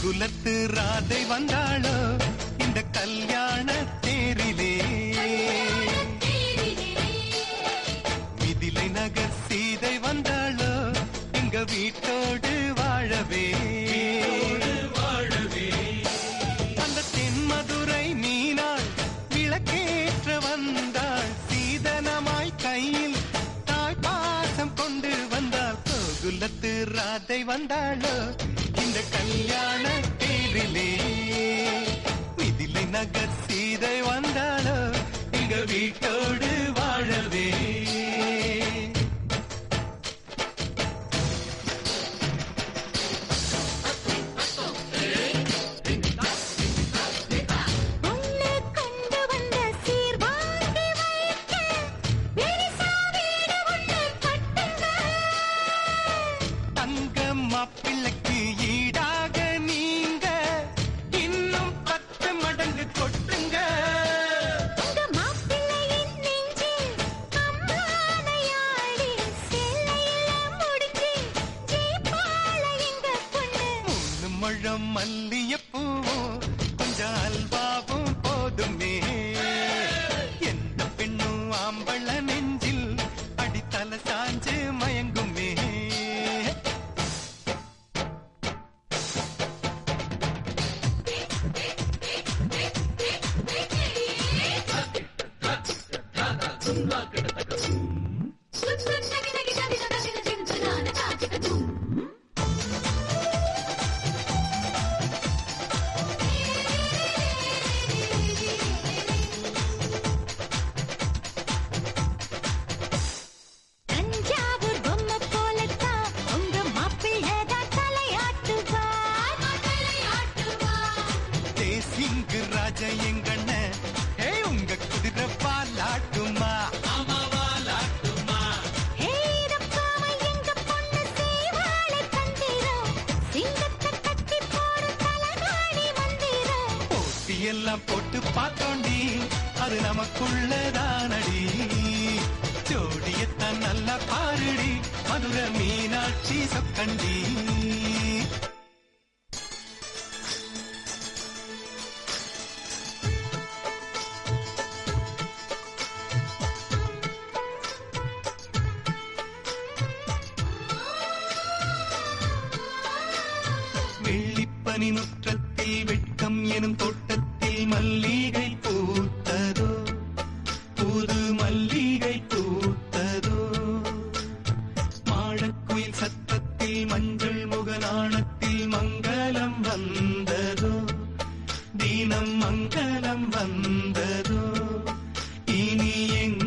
கோகுலத்து ராதை வந்தாளோ இந்த கல்யாண தேரிலே மிதிலை நகர் சீதை வந்தாளோ எங்க வீட்டோடு வாழவே அந்த தென்மதுரை மீனாள் விளக்கேற்ற வந்தாள் சீதனமாய் கையில் தாய் பாசம் கொண்டு வந்தாள் கோகுலத்து ராதை வந்தாளோ இந்த கல்யாண தேரிலே மிதிலை நகர் சீதை வந்தாளோ எங்க வீட்டோடு வாழவே உன்னை கொண்டு வந்த சீர் வாங்கி வைக்க பெரிசா வீடு ஒண்ணு கட்டுங்க தங்க மாப்பிள்ளைக்கு ஈடாக நீங்க இன்னும் பத்து மடங்கு கொட்டுங்க உங்க மாப்பிள்ளையின் நெஞ்சில் அம்மானையாடி சேலையில முடிஞ்சு ஜெயிப்பாள எங்க பொண்ணு மூணு முழம் மல்லியப்பூவும் கொஞ்சம் அல்வாவும் போதுமே எந்த பெண்ணும் ஆம்பள நெஞ்சில் அடித்தல சாஞ்சு மயங்குமே தஞ்சாவூர் பொம்மை போலத்தான் உங்க மாப்பிள்ளைதான் தலையாட்டுவார் தேசிங்கு ராஜ எங்கண்ண ஏ உங்க குதிரை பாலாட்டுமா ஹே ரப்பாம எங்க பொண்ணு சேவாளை தந்திரம் சிங்கத்தை கட்டி போடும் தலகாணி மந்திரம் போட்டியெல்லாம் போட்டு பார்த்தோண்டி அது நமக்குள்ளதானடி ஜோடியத்தான் நல்லா பாருடி மதுரை மீனாட்சி சொக்கண்டி வெள்ளிப்பனி முற்றத்தில் வெட்கம் எனும் தோட்டத்தில் மல்லிகை பூத்ததோ புது மல்லிகை பூத்ததோ மாடக்குயில் சத்தத்தில் மஞ்சள் முகநாணத்தில் மங்களம் வந்ததோ தீனம் மங்களம் வந்ததோ இனி எங்க